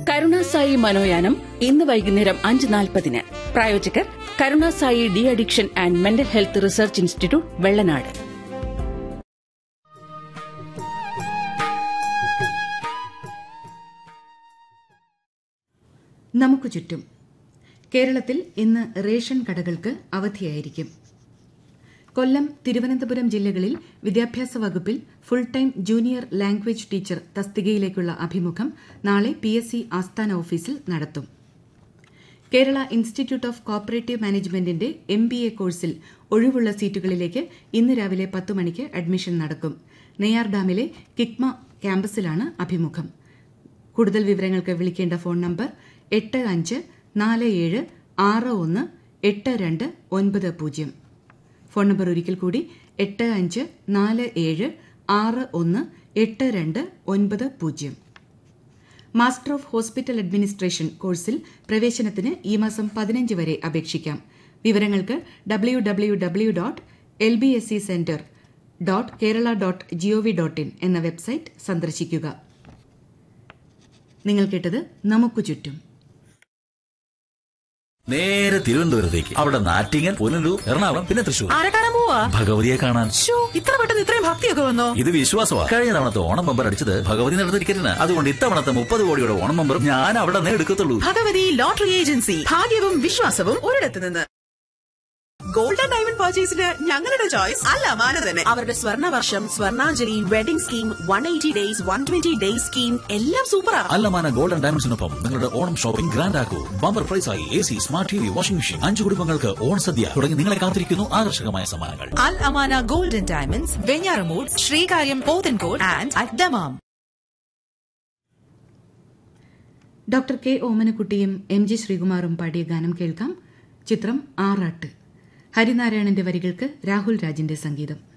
കരുണാസായി മനോയാനം ഇന്ന് വൈകുന്നേരം അഞ്ച് നാൽപ്പതിന് പ്രായോജകർ Karunasai de addiction and mental health research institute Vellanad നമുക്ക് ചുറ്റും കേരളത്തിൽ ഇന്ന് റേഷൻ കടകൾക്ക് അവധിയായിരിക്കും കൊല്ലം തിരുവനന്തപുരം ജില്ലകളിൽ വിദ്യാഭ്യാസ വകുപ്പിൽ full time junior language teacher തസ്തികയിലേക്കുള്ള അഭിമുഖം നാളെ പി എസ് സി ആസ്ഥാന ഓഫീസിൽ നടത്തും കേരള ഇൻസ്റ്റിറ്റ്യൂട്ട് ഓഫ് കോപ്പറേറ്റീവ് മാനേജ്മെന്റിന്റെ എം ബി എ കോഴ്സിൽ ഒഴിവുള്ള സീറ്റുകളിലേക്ക് ഇന്ന് രാവിലെ പത്ത് മണിക്ക് അഡ്മിഷൻ നടക്കും നെയ്യാർ ഡാമിലെ കിക്മ ക്യാമ്പസിലാണ് അഭിമുഖം കൂടുതൽ വിവരങ്ങൾക്ക് വിളിക്കേണ്ട ഫോൺ നമ്പർ എട്ട് അഞ്ച് നാല് ഏഴ് ആറ് ഒന്ന് എട്ട് രണ്ട് ഒൻപത് പൂജ്യം ഫോൺ നമ്പർ ഒരിക്കൽ കൂടി എട്ട് അഞ്ച് നാല് ഏഴ് ആറ് ഒന്ന് എട്ട് രണ്ട് ഒൻപത് പൂജ്യം മാസ്റ്റർ ഓഫ് ഹോസ്പിറ്റൽ അഡ്മിനിസ്ട്രേഷൻ കോഴ്സിൽ പ്രവേശനത്തിന് ഈ മാസം പതിനഞ്ച് വരെ അപേക്ഷിക്കാം വിവരങ്ങൾക്ക് W W W dot L B S C centre dot Kerala dot G O V dot in എന്ന വെബ്സൈറ്റ് സന്ദർശിക്കുക നിങ്ങൾ കേട്ടത് നമുക്ക് ചുറ്റും നേരെ തിരുവനന്തപുരത്തേക്ക് അവിടെ നാറ്റിങ്ങൽ പുനലൂർ എറണാകുളം പിന്നെ തൃശൂർ ആരെ കാണാൻ പോവാ ഭഗവതിയെ കാണാൻ ശ്ശോ, ഇത്ര പെട്ടെന്ന് ഇത്രയും ഭക്തിയൊക്കെ വന്നോ ഇത് വിശ്വാസമാണ് കഴിഞ്ഞ തവണത്തെ ഓണം ബമ്പർ അടിച്ചത് ഭഗവതി നടന്ന ടിക്കറ്റിന് അതുകൊണ്ട് ഇത്തവണത്തെ മുപ്പത് കോടിയുടെ ഓണം ബമ്പർ ഞാൻ അവിടെ നിന്ന് എടുക്കത്തുള്ളൂ ഭഗവതി ലോട്ടറി ഏജൻസി ഭാഗ്യവും വിശ്വാസവും ഒരിടത്ത് നിന്ന് ഗോൾഡൻ ഡയമണ്ട് പർച്ചേസിന് ഞങ്ങളുടെ ചോയ്സ് അല്ല മാന തന്നെ അവരുടെ സ്വർണ്ണ വർഷം Swarnanjali wedding scheme one eighty days one twenty days scheme എല്ലാം സൂപ്പറാ അല്ലമാന ഗോൾഡൻ ഡയമണ്ട്സിനൊപ്പം നിങ്ങളുടെ ഓണം ഷോപ്പിംഗ് ഗ്രാൻഡ് ആക്കൂ ബമ്പർ പ്രൈസായി A C smart T V washing machine അഞ്ചു കുടുംബങ്ങൾക്ക് ഓൺ സദ്യ തുടങ്ങി നിങ്ങളെ കാത്തിരിക്കുന്നു ആകർഷകമായ സമ്മാനങ്ങൾ Al Amana Golden Diamonds, Venyaramud, Srikariyam Pothencourt and at Damam. Doctor K ഓമനക്കുട്ടിയും എം ജി ശ്രീകുമാറും പാടിയ ഗാനം കേൾക്കാം ചിത്രം ആറാട്ട് ഹരിനാരായണന്റെ വരികൾക്ക് രാഹുൽ രാജിന്റെ സംഗീതം